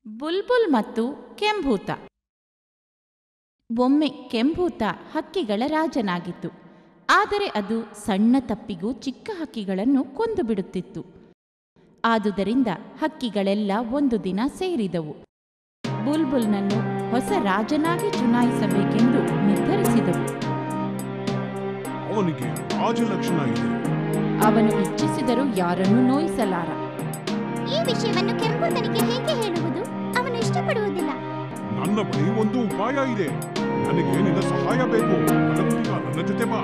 ಬುಲ್ಬುಲ್ ಮತ್ತು ಕೆಂಭೂತ ಒಮ್ಮೆ ಕೆಂಭೂತ ಹಕ್ಕಿಗಳ ರಾಜನಾಗಿತ್ತು ಆದರೆ ಅದು ಸಣ್ಣ ತಪ್ಪಿಗೂ ಚಿಕ್ಕ ಹಕ್ಕಿಗಳನ್ನು ಕೊಂದು ಬಿಡುತ್ತಿತ್ತು ಆದುದರಿಂದ ಹಕ್ಕಿಗಳೆಲ್ಲ ಒಂದು ದಿನ ಸೇರಿದವು ಬುಲ್ಬುಲ್ನನ್ನು ಹೊಸ ರಾಜನಾಗಿ ಚುನಾಯಿಸಬೇಕೆಂದು ನಿರ್ಧರಿಸಿದವು ಅವನಿಗೆ ರಾಜಲಕ್ಷಣ ಇದೆ ಅವನು ಇಚ್ಛಿಸಿದರೂ ಯಾರನ್ನೂ ನೋಯಿಸಲಾರ ಈ ವಿಷಯವನ್ನು ಕೆಂಪುತನಿಗೆ ಹೇಗೆ ಹೇಳುವುದು ಅವನು ಇಷ್ಟಪಡುವುದಿಲ್ಲ ನನ್ನ ಬಳಿ ಒಂದು ಉಪಾಯ ಇದೆ ನನಗೆ ನಿನ್ನ ಸಹಾಯ ಬೇಕು ಬಲಗುತ್ತಿಗ ನನ್ನ ಜೊತೆ ಬಾ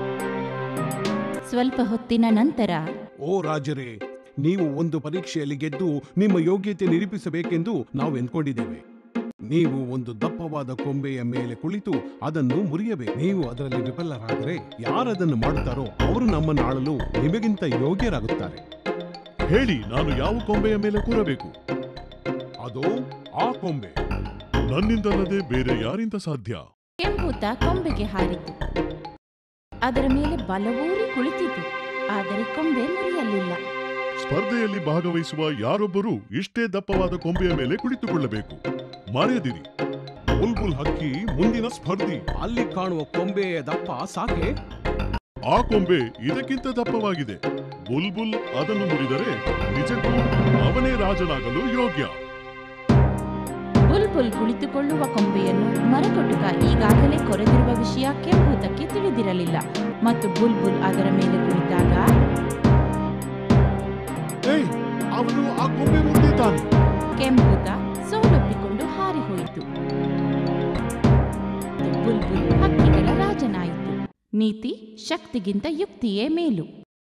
ಸ್ವಲ್ಪ ಹೊತ್ತಿನ ನಂತರ ಓ ರಾಜರೇ ನೀವು ಒಂದು ಪರೀಕ್ಷೆಯಲ್ಲಿ ಗೆದ್ದು ನಿಮ್ಮ ಯೋಗ್ಯತೆ ನಿರೂಪಿಸಬೇಕೆಂದು ನಾವು ಎಂದ್ಕೊಂಡಿದ್ದೇವೆ ನೀವು ಒಂದು ದಪ್ಪವಾದ ಕೊಂಬೆಯ ಮೇಲೆ ಕುಳಿತು ಅದನ್ನು ಮುರಿಯಬೇಕು ನೀವು ಅದರಲ್ಲಿ ವಿಫಲರಾದರೆ ಯಾರದನ್ನು ಮಾಡುತ್ತಾರೋ ಅವರು ನಮ್ಮನ್ನು ಆಳಲು ನಿಮಗಿಂತ ಯೋಗ್ಯರಾಗುತ್ತಾರೆ ಹೇಳಿ ನಾನು ಯಾವ ಕೊಂಬೆಯ ಮೇಲೆ ಕೂರಬೇಕು ಅದು ಆ ಕೊಂಬೆ ನನ್ನಿಂದಲ್ಲದೆ ಬೇರೆ ಯಾರಿಂದ ಸಾಧ್ಯ ಕೆಂಭೂತ ಕೊಂಬೆಗೆ ಹಾರಿತು ಅದರ ಮೇಲೆ ಬಲವೂರಿ ಕುಳಿತಿತು ಆದರೆ ಕೊಂಬೆ ಮುರಿಯಲಿಲ್ಲ ಸ್ಪರ್ಧೆಯಲ್ಲಿ ಭಾಗವಹಿಸುವ ಯಾರೊಬ್ಬರೂ ಇಷ್ಟೇ ದಪ್ಪವಾದ ಕೊಂಬೆಯ ಮೇಲೆ ಕುಳಿತುಕೊಳ್ಳಬೇಕು ಮರೆಯದಿರಿ ಬುಲ್ಬುಲ್ ಹಕ್ಕಿ ಮುಂದಿನ ಸ್ಪರ್ಧಿ ಅಲ್ಲಿ ಕಾಣುವ ಕೊಂಬೆಯ ದಪ್ಪ ಸಾಕೆ ಆ ಕೊಂಬೆ ಇದಕ್ಕಿಂತ ದಪ್ಪವಾಗಿದೆ ಬುಲ್ಬುಲ್ ಅದನ್ನು ಮುರಿದರೆ ನಿಜಕ್ಕೂ ಅವನೇ ರಾಜನಾಗಲು ಯೋಗ್ಯ ಬುಲ್ಬುಲ್ ಕುಳಿತುಕೊಳ್ಳುವ ಕೊಂಬೆಯನ್ನು ಮರಕೊಟುಕ ಈಗಾಗಲೇ ಕೊರೆದಿರುವ ವಿಷಯ ಕೆಂಭೂತಕ್ಕೆ ತಿಳಿದಿರಲಿಲ್ಲ ಮತ್ತು ಬುಲ್ಬುಲ್ ಅದರ ಮೇಲೆ ಕುಳಿತಾಗ ಏಯ್ ಅವನು ಆ ಕೊಂಬೆ ಮುರಿದಿದ್ದಾನೆ ಕೆಂಭೂತ ಸೋಲೊಪ್ಪಿಕೊಂಡು ಹಾರಿ ಹೋಯಿತು ಬುಲ್ಬುಲ್ ಹಕ್ಕಿಗಳ ರಾಜನಾಯಿತು ನೀತಿ ಶಕ್ತಿಗಿಂತ ಯುಕ್ತಿಯೇ ಮೇಲು